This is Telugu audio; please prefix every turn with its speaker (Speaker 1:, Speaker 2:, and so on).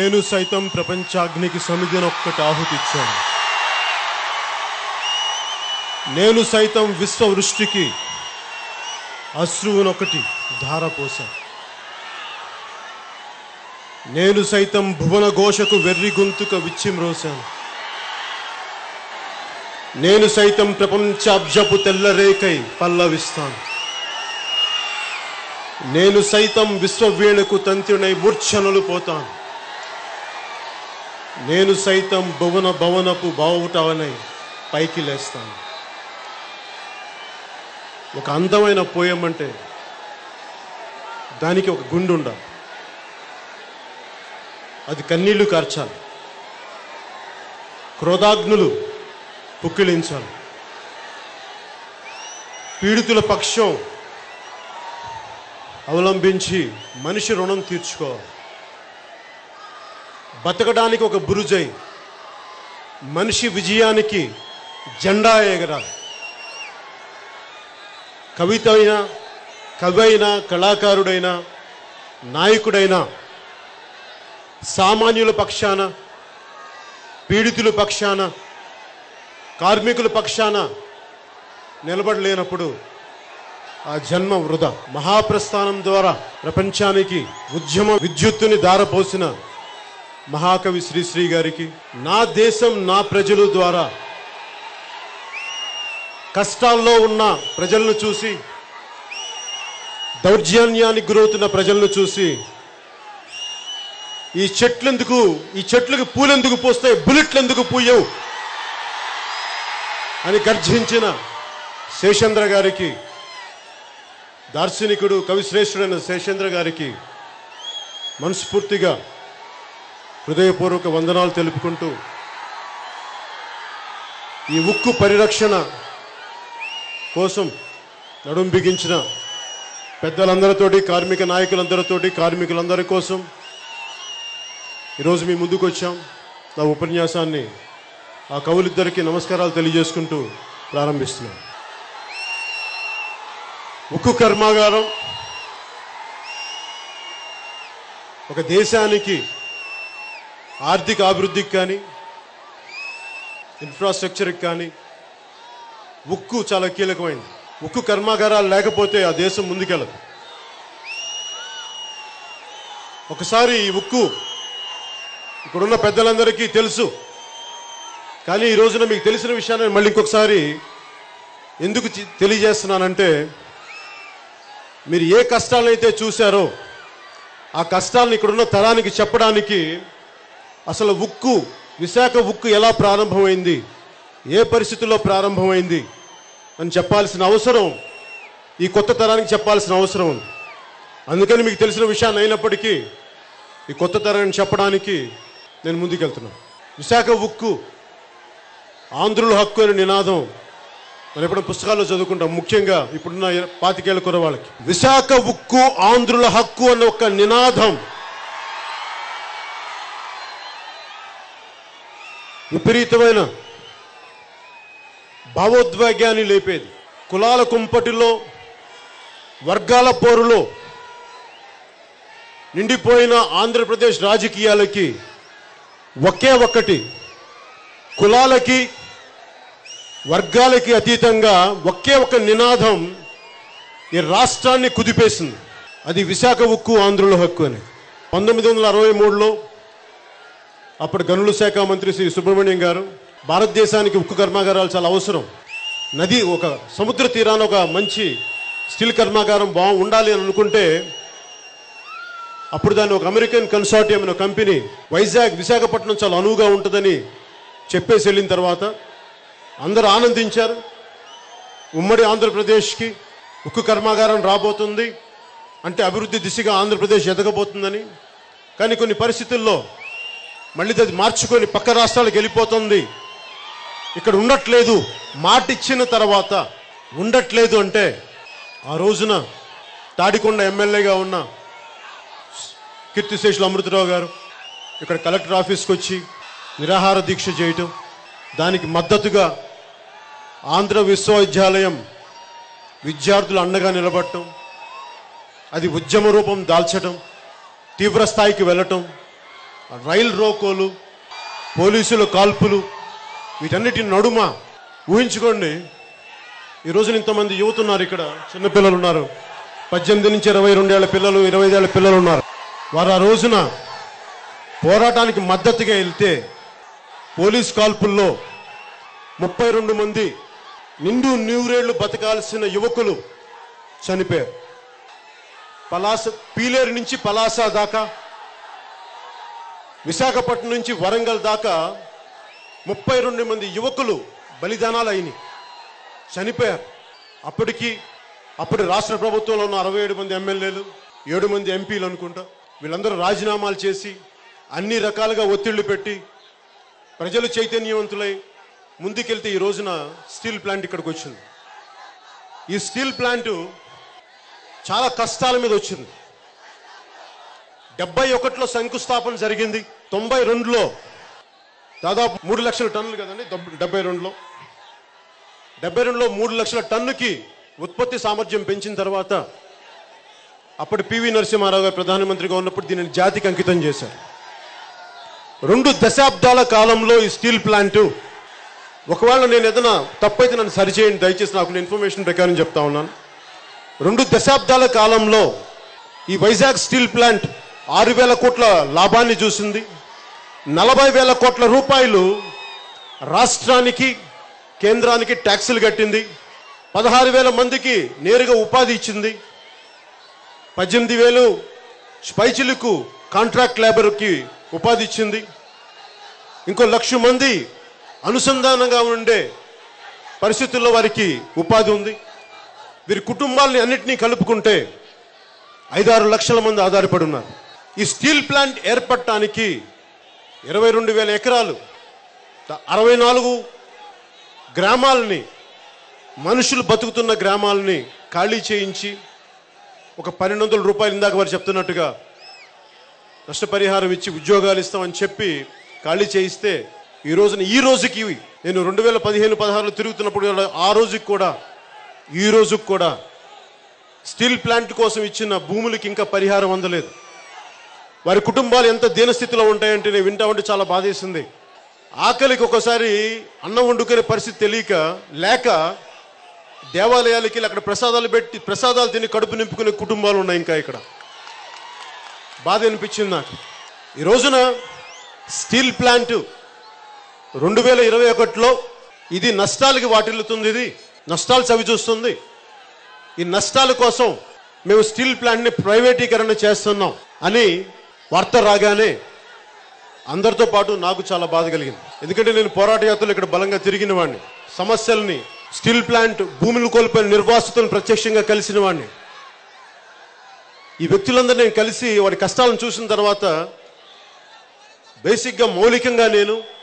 Speaker 1: నేను సైతం ప్రపంచాగ్నికి సమిధినొక్కటి ఆహుతిచ్చాను నేను సైతం విశ్వవృష్టికి అశ్రువునొకటి ధారపోశాను నేను సైతం భువన ఘోషకు వెర్రి గొంతుక విచ్చిమ్రోశాను నేను సైతం ప్రపంచాబ్జపు తెల్లరేకై పల్లవిస్తాను నేను సైతం విశ్వవీణకు తంత్రినై మూర్ఛనలు పోతాను నేను సైతం భువన భవనపు బావుటవనై పైకి లేస్తాను ఒక అందమైన పోయం అంటే దానికి ఒక గుండు ఉండాలి అది కన్నీళ్లు కార్చాలి క్రోధాగ్నులు పుక్కిలించాలి పీడితుల పక్షం అవలంబించి మనిషి రుణం తీర్చుకోవాలి బతకడానికి ఒక బురుజై మనిషి విజయానికి జెండా ఎగరాలి కవిత అయినా కవి అయినా కళాకారుడైనా నాయకుడైనా సామాన్యుల పక్షాన పీడితుల పక్షాన కార్మికుల పక్షాన నిలబడలేనప్పుడు ఆ జన్మ వృధా మహాప్రస్థానం ద్వారా ప్రపంచానికి ఉద్యమ విద్యుత్తుని దారపోసిన మహాకవి శ్రీశ్రీ గారికి నా దేశం నా ప్రజలు ద్వారా కష్టాల్లో ఉన్న ప్రజలను చూసి దౌర్జన్యానికి గురవుతున్న ప్రజలను చూసి ఈ చెట్లెందుకు ఈ చెట్లకు పూలెందుకు పూస్తాయి బుల్లెట్లు ఎందుకు పూయవు అని గర్జించిన శేషేంద్ర గారికి దార్శనికుడు కవిశ్రేష్ఠుడైన శేషేంద్ర గారికి మనస్ఫూర్తిగా హృదయపూర్వక వందనాలు తెలుపుకుంటూ ఈ ఉక్కు పరిరక్షణ కోసం నడుం బిగించిన పెద్దలందరితోటి కార్మిక నాయకులందరితోటి కార్మికులందరి కోసం ఈరోజు మీ ముందుకు వచ్చాం నా ఉపన్యాసాన్ని ఆ కవులిద్దరికీ నమస్కారాలు తెలియజేసుకుంటూ ప్రారంభిస్తున్నాం ఉక్కు కర్మాగారం ఒక దేశానికి ఆర్థిక అభివృద్ధికి కానీ ఇన్ఫ్రాస్ట్రక్చర్కి కానీ ఉక్కు చాలా కీలకమైంది ఉక్కు కర్మాగారాలు లేకపోతే ఆ దేశం ముందుకెళ్ళదు ఒకసారి ఈ ఉక్కు ఇక్కడున్న పెద్దలందరికీ తెలుసు కానీ ఈ రోజున మీకు తెలిసిన విషయాన్ని మళ్ళీ ఇంకొకసారి ఎందుకు చి- తెలియజేస్తున్నానంటే మీరు ఏ కష్టాలనైతే చూశారో ఆ కష్టాలను ఇక్కడున్న తరానికి చెప్పడానికి అసలు ఉక్కు విశాఖ ఉక్కు ఎలా ప్రారంభమైంది ఏ పరిస్థితుల్లో ప్రారంభమైంది అని చెప్పాల్సిన అవసరం ఈ కొత్త తరానికి చెప్పాల్సిన అవసరం ఉంది అందుకని మీకు తెలిసిన విషయాన్ని అయినప్పటికీ ఈ కొత్త తరాన్ని చెప్పడానికి నేను ముందుకెళ్తున్నాను విశాఖ ఉక్కు ఆంధ్రుల హక్కు అనే నినాదం మనం ఎప్పుడు పుస్తకాల్లో చదువుకుంటాం ముఖ్యంగా ఇప్పుడున్న పాతికేళ్ల కుర వాళ్ళకి విశాఖ ఉక్కు ఆంధ్రుల హక్కు అన్న ఒక నినాదం విపరీతమైన భావోద్వేగాన్ని లేపేది కులాల కుంపటిలో వర్గాల పోరులో నిండిపోయిన ఆంధ్రప్రదేశ్ రాజకీయాలకి ఒకే ఒక్కటి కులాలకి వర్గాలకి అతీతంగా ఒకే ఒక నినాదం ఈ రాష్ట్రాన్ని కుదిపేసింది అది విశాఖ ఉక్కు ఆంధ్రుల హక్కు అని పంతొమ్మిది వందల అరవై మూడులో అప్పుడు గనుల శాఖ మంత్రి శ్రీ సుబ్రహ్మణ్యం గారు భారతదేశానికి ఉక్కు కర్మాగారాలు చాలా అవసరం నది ఒక సముద్ర తీరాన ఒక మంచి స్టీల్ కర్మాగారం బా ఉండాలి అని అనుకుంటే అప్పుడు దాన్ని ఒక అమెరికన్ కన్సార్టియం అనే కంపెనీ వైజాగ్ విశాఖపట్నం చాలా అనువుగా ఉంటుందని చెప్పేసి వెళ్ళిన తర్వాత అందరూ ఆనందించారు ఉమ్మడి ఆంధ్రప్రదేశ్కి ఉక్కు కర్మాగారం రాబోతుంది అంటే అభివృద్ధి దిశగా ఆంధ్రప్రదేశ్ ఎదగబోతుందని కానీ కొన్ని పరిస్థితుల్లో మళ్ళీ అది మార్చుకొని పక్క రాష్ట్రాలకు వెళ్ళిపోతుంది ఇక్కడ ఉండట్లేదు మాట ఇచ్చిన తర్వాత ఉండట్లేదు అంటే ఆ రోజున తాడికొండ ఎమ్మెల్యేగా ఉన్న కీర్తిశేషులు అమృతరావు గారు ఇక్కడ కలెక్టర్ ఆఫీస్కి వచ్చి నిరాహార దీక్ష చేయటం దానికి మద్దతుగా ఆంధ్ర విశ్వవిద్యాలయం విద్యార్థులు అండగా నిలబడటం అది ఉద్యమ రూపం దాల్చటం తీవ్ర స్థాయికి వెళ్ళటం రైలు రోకోలు పోలీసుల కాల్పులు వీటన్నిటి నడుమ ఊహించుకోండి ఈ రోజున ఇంతమంది యువత ఉన్నారు ఇక్కడ చిన్నపిల్లలు ఉన్నారు పద్దెనిమిది నుంచి ఇరవై రెండేళ్ల పిల్లలు ఇరవై ఐదేళ్ల పిల్లలు ఉన్నారు వారు ఆ రోజున పోరాటానికి మద్దతుగా వెళ్తే పోలీస్ కాల్పుల్లో ముప్పై రెండు మంది నిండు నూరేళ్లు బతకాల్సిన యువకులు చనిపోయారు పలాస పీలేరు నుంచి పలాస దాకా విశాఖపట్నం నుంచి వరంగల్ దాకా ముప్పై రెండు మంది యువకులు బలిదానాలు అయినాయి చనిపోయారు అప్పటికి అప్పటి రాష్ట్ర ప్రభుత్వంలో ఉన్న అరవై ఏడు మంది ఎమ్మెల్యేలు ఏడు మంది ఎంపీలు అనుకుంటా వీళ్ళందరూ రాజీనామాలు చేసి అన్ని రకాలుగా ఒత్తిళ్లు పెట్టి ప్రజలు చైతన్యవంతులై ముందుకెళ్తే ఈ రోజున స్టీల్ ప్లాంట్ ఇక్కడికి వచ్చింది ఈ స్టీల్ ప్లాంట్ చాలా కష్టాల మీద వచ్చింది డెబ్బై ఒకటిలో శంకుస్థాపన జరిగింది తొంభై రెండులో దాదాపు మూడు లక్షల టన్నులు కదండి దెబ్- డెబ్బై రెండులో డెబ్బై రెండులో మూడు లక్షల టన్నుకి ఉత్పత్తి సామర్థ్యం పెంచిన తర్వాత అప్పటి పివి నరసింహారావు గారు ప్రధానమంత్రిగా ఉన్నప్పుడు దీనిని జాతికి అంకితం చేశారు రెండు దశాబ్దాల కాలంలో ఈ స్టీల్ ప్లాంట్ ఒకవేళ నేను ఏదైనా తప్పైతే నన్ను సరిచేయండి దయచేసి నాకు ఇన్ఫర్మేషన్ ప్రకారం చెప్తా ఉన్నాను రెండు దశాబ్దాల కాలంలో ఈ వైజాగ్ స్టీల్ ప్లాంట్ ఆరు వేల కోట్ల లాభాన్ని చూసింది నలభై వేల కోట్ల రూపాయలు రాష్ట్రానికి కేంద్రానికి ట్యాక్సులు కట్టింది పదహారు వేల మందికి నేరుగా ఉపాధి ఇచ్చింది పద్దెనిమిది వేలు స్పైచిలకు కాంట్రాక్ట్ లేబర్కి ఉపాధి ఇచ్చింది ఇంకో లక్ష మంది అనుసంధానంగా ఉండే పరిస్థితుల్లో వారికి ఉపాధి ఉంది వీరి కుటుంబాలని అన్నింటినీ కలుపుకుంటే ఐదారు లక్షల మంది ఆధారపడి ఉన్నారు ఈ స్టీల్ ప్లాంట్ ఏర్పడటానికి ఇరవై రెండు వేల ఎకరాలు ద- అరవై నాలుగు గ్రామాలని మనుషులు బతుకుతున్న గ్రామాలని ఖాళీ చేయించి ఒక పన్నెండు వందల రూపాయలు ఇందాక వారు చెప్తున్నట్టుగా నష్టపరిహారం ఇచ్చి ఉద్యోగాలు ఇస్తామని చెప్పి ఖాళీ చేయిస్తే ఈ రోజున ఈ రోజుకి నేను రెండు వేల పదిహేను పదహారులో తిరుగుతున్నప్పుడు కూడా ఆ రోజుకి కూడా ఈ రోజుకి కూడా స్టీల్ ప్లాంట్ కోసం ఇచ్చిన భూములకి ఇంకా పరిహారం అందలేదు వారి కుటుంబాలు ఎంత దీనస్థితిలో ఉంటాయంటే నేను వింటా ఉంటే చాలా బాధేసింది ఆకలికి ఒకసారి అన్నం వండుకునే పరిస్థితి తెలియక లేక దేవాలయాలకి వెళ్ళి అక్కడ ప్రసాదాలు పెట్టి ప్రసాదాలు తిని కడుపు నింపుకునే కుటుంబాలు ఉన్నాయి ఇంకా ఇక్కడ బాధ అనిపించింది నాకు ఈ రోజున స్టీల్ ప్లాంట్ రెండు వేల ఇరవై ఒకటిలో ఇది నష్టాలకి వాటిల్లుతుంది ఇది నష్టాలు చవి చూస్తుంది ఈ నష్టాల కోసం మేము స్టీల్ ప్లాంట్ని ప్రైవేటీకరణ చేస్తున్నాం అని వార్త రాగానే అందరితో పాటు నాకు చాలా బాధ కలిగింది ఎందుకంటే నేను పోరాట యాత్రలు ఇక్కడ బలంగా తిరిగిన వాడిని సమస్యల్ని స్టీల్ ప్లాంట్ భూములు కోల్పోయిన నిర్వాసితులను ప్రత్యక్షంగా కలిసిన వాడిని ఈ వ్యక్తులందరూ నేను కలిసి వాడి కష్టాలను చూసిన తర్వాత బేసిక్గా మౌలికంగా నేను